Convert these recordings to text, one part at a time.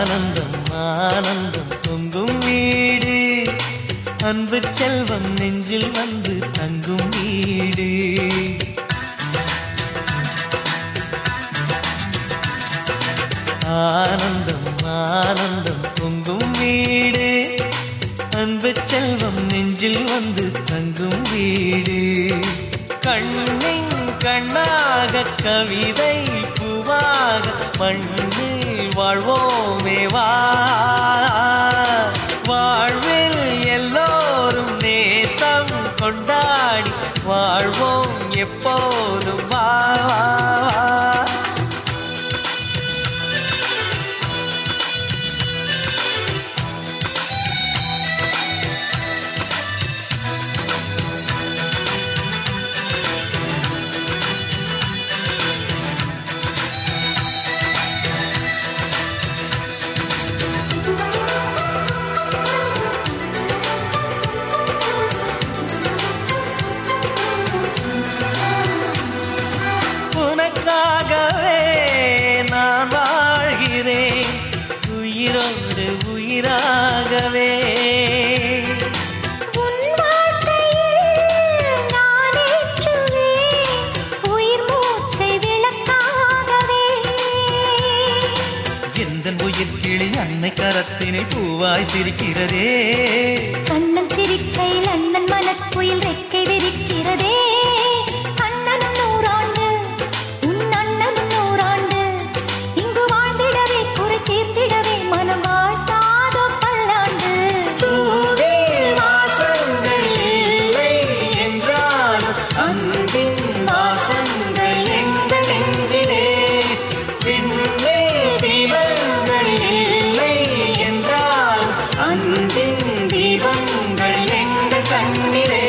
ஆனந்தம் ஆனந்தம் பொங்கும் வீடு அன்பு செல்வம் நெஞ்சில் வந்து தங்கும் வீடு ஆனந்தம் ஆனந்தம் பொங்கும் வீடு அன்பு செல்வம் நெஞ்சில் வந்து தங்கும் வீடு கண்ணின் கண்ணாக கவிதை பூவாக மண்ணில் வாழ்வோமே வா வாழ்வில் எல்லோரும் நேசம் கொண்டாடி வாழ்வோம் எப்போதும் வா வா, வா. உனக்காகவே நான் வாழ்கிறேன் உயிரோடு உயிராகவே உன் வாழ்க்கையில் நான் ஏற்றுவேன் உயிர் மூச்சை விளக்காகவே எந்த உயிர் கிளி அன்னை கரத்தினில் பூவாய் சிரிக்கிறதே கண்ணன் சிரிக்கையில் அண்ணன் மனக்குயில் ரெக்கை விரிக்கிறதே அண்ணனும் நூறாண்டு உன் அண்ணனும் நூறாண்டு இங்கு வாழ்ந்திடவே குறை தீர்த்திடவே மனம் வாழ்த்தாதோ பல்லாண்டு பூவில் வாசங்கள் இல்லை என்றாலும் அன்பின் வாசங்கள் எங்கள் நெஞ்சிலே விண்ணே தீபங்கள் இல்லை என்றாலும் அன்பின் தீபங்கள் எங்கள் கண்ணிலே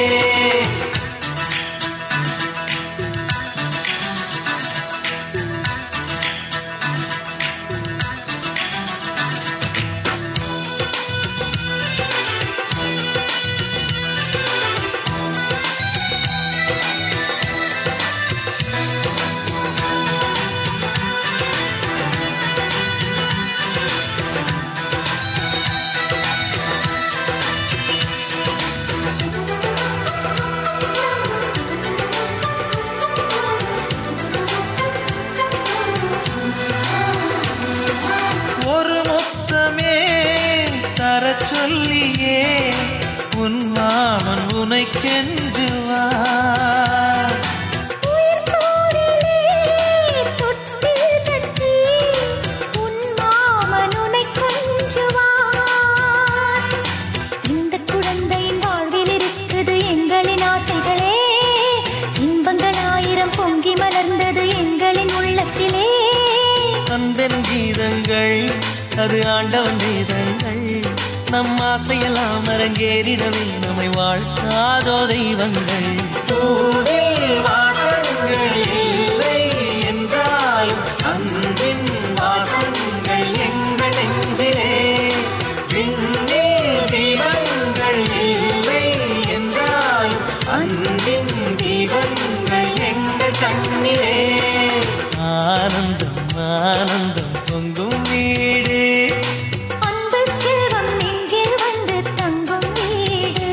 ஒரு முத்தமே தர சொல்லியே உன் மாமன் உனை கெஞ்சுவார் உயிர் போரிலே தொட்டில் கட்டி உன் மாமன் உன்னை கொஞ்சுவார் இந்த குழந்தையின் வாழ்வில் இருக்குது எங்களின் ஆசைகளே இன்பங்கள் ஆயிரம் பொங்கி மலர்ந்தது எங்களின் உள்ளத்திலே அன்பென் கீதங்கள் அது ஆண்டவன் வேதங்கள் நம் ஆசையெல்லாம் அரங்கேறிடவே நம்மை வாழ்த்தாதோ தெய்வங்கள் பூவில் வாசங்கள் இல்லை என்றாலும் அன்பின் வாசங்கள் எங்கள் நெஞ்சிலே விண்ணில் தீபங்கள் இல்லை என்றாலும் அன்பின் தீபங்கள் எங்கள் கண்ணிலே ஆனந்தம் ஆனந்தம் பொங்கும் வீடு அன்பு செல்வம் நெஞ்சில் வந்து தங்கும் வீடு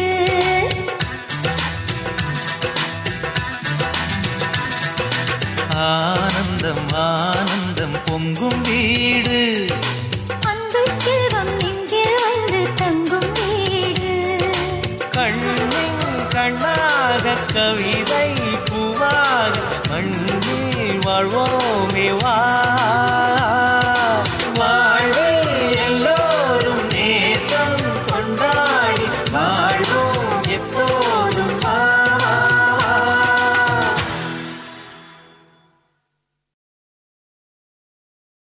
ஆனந்தம் ஆனந்தம் பொங்கும் வீடு அன்பு செல்வம் நெஞ்சில் வந்து தங்கும் வீடு கண்ணின் கண்ணாக கவிதை பூவாக மண்ணில் வாழ்வோமே வா